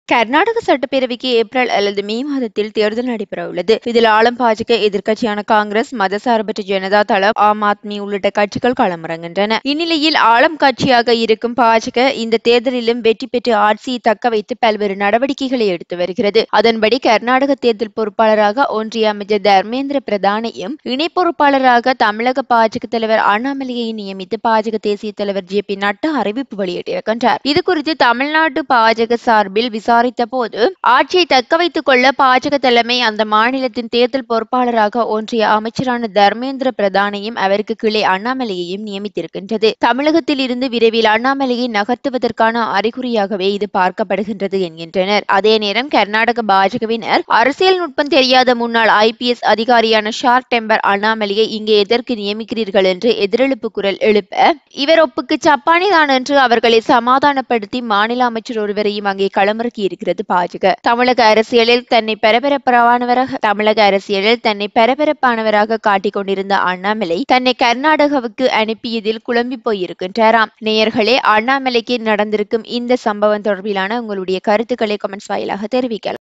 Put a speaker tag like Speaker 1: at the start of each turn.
Speaker 1: கர்நாடக சட்டப்பேரவைக்கு ஏப்ரல் அல்லது மே மாதத்தில் தேர்தல் நடைபெறவுள்ளது இதில் ஆளும் பாஜக எதிர்க்கட்சியான காங்கிரஸ் மதசார்பற்ற ஜனதா தளம் ஆம் ஆத்மி உள்ளிட்ட கட்சிகள் களமிறங்குகின்றன இந்நிலையில் ஆளும் கட்சியாக இருக்கும் பாஜக இந்த தேர்தலிலும் வெற்றி பெற்று ஆட்சியை தக்க வைத்து பல்வேறு நடவடிக்கைகளை எடுத்து வருகிறது அதன்படி கர்நாடக தேர்தல் பொறுப்பாளராக ஒன்றிய அமைச்சர் தர்மேந்திர பிரதானையும் இணை பொறுப்பாளராக தமிழக பாஜக தலைவர் அண்ணாமலையை நியமித்து பாஜக தேசிய தலைவர் ஜே பி நட்டா அறிவிப்பு வெளியிட்டிருக்கின்றார் இது குறித்து தமிழ்நாட்டு பாஜக சார்பில் விசாரித்த போது ஆட்சியை தக்க வைத்துக் கொள்ள பாஜக தலைமை அந்த மாநிலத்தின் தேர்தல் பொறுப்பாளராக ஒன்றிய அமைச்சரான தர்மேந்திர பிரதானையும் அவருக்கு கீழே அண்ணாமலையையும் நியமித்திருக்கின்றது தமிழகத்தில் இருந்து விரைவில் அண்ணாமலையை நகர்த்துவதற்கான அறிகுறியாகவே இது பார்க்கப்படுகின்றது என்கின்றனர் அதே நேரம் கர்நாடக பாஜகவினர் அரசியல் நுட்பம் தெரியாத முன்னாள் ஐபிஎஸ் அதிகாரியான ஷார்ட் டெம்பர் அண்ணாமலையை இங்கே எதற்கு நியமிக்கிறீர்கள் என்று எதிரெழுப்பு குரல் எழுப்ப இவர் ஒப்புக்கு சப்பானிதான் என்று அவர்களை சமாதானப்படுத்தி மாநில அமைச்சர் ஒருவரையும் அங்கே களமிறக்கி இருக்கிறது பாஜக தமிழக அரசியலில் தன்னை பரபரப்பானவராக தமிழக அரசியலில் தன்னை பரபரப்பானவராக காட்டிக் கொண்டிருந்த அண்ணாமலை தன்னை கர்நாடகாவுக்கு அனுப்பியதில் குழம்பி போயிருக்கின்றாராம் நேயர்களே அண்ணாமலைக்கு நடந்திருக்கும் இந்த சம்பவம் தொடர்பிலான உங்களுடைய கருத்துக்களை கமெண்ட்ஸ் வாயிலாக தெரிவிக்கலாம்